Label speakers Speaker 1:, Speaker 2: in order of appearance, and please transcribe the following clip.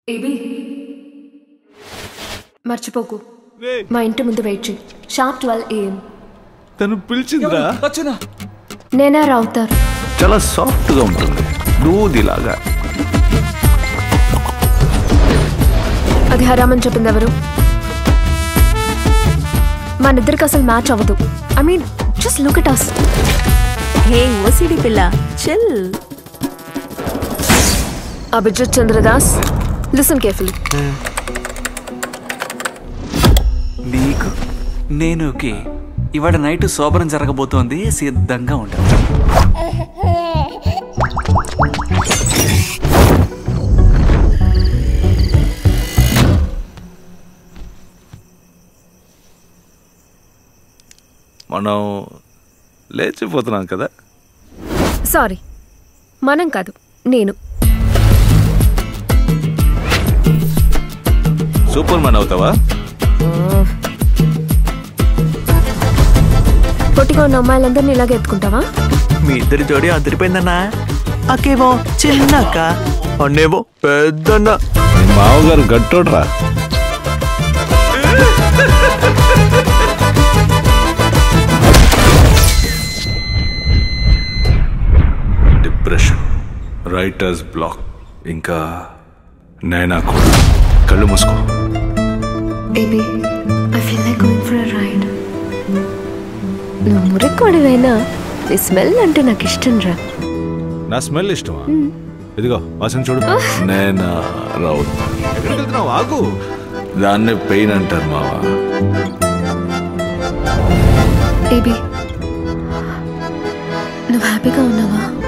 Speaker 1: AB మర్చిపోకు మా ఇంటి ముందు వెయిట్ చేయి షార్ప్ ట్వెల్వ్ ఏఎం
Speaker 2: తను పిలిచిందిరా
Speaker 3: వచ్చినా
Speaker 1: నేనా రావుతారు
Speaker 2: చాలా సాఫ్ట్ గా ఉంటుంది దూదిలాగా
Speaker 1: అది హరామని చెప్పింది ఎవరు మన ఇద్దరికి అసలు మ్యాచ్ అవ్వదు I mean just look it us
Speaker 4: hey OCD పిల్ల chill
Speaker 1: Abhijit Chandradas listen carefully
Speaker 3: నీకు నేను ఓకే ఇవాళ నైట్ శోభనం జరగబోతోంది సిద్ధంగా ఉంటాను
Speaker 2: మనం లేచిపోతున్నాం కదా
Speaker 1: సారీ మనం కాదు నేను
Speaker 2: సూపర్ మ్యాన్ అవుతావా
Speaker 1: పొట్టిగా ఉన్న అమ్మాయిలందరినీ ఇలాగే ఎత్తుకుంటావా
Speaker 5: మీ ఇద్దరి జోడి అదిరిపోయిందన్నా అక్కేమో చిన్న అక్క అన్నేమో పెద్దన్న
Speaker 2: మీ మావగారు గట్టోడ్రా డిప్రెషన్ రైటర్స్ బ్లాక్ ఇంకా నైనా కూడా కళ్ళు మూసుకో
Speaker 1: baby I feel like going for ride నువ్వు మురక్కోడివైనా నీ స్మెల్ అంటే నాకు ఇష్టం రా
Speaker 2: నా స్మెల్ ఇష్టమా ఇదిగో వాసన చూడు నేనా రావు ఎక్కడికి వెళ్తున్నావు ఆగు దాన్నే పెయిన్ అంటారు మావా
Speaker 1: బేబీ నువ్వు హ్యాపీగా ఉన్నావా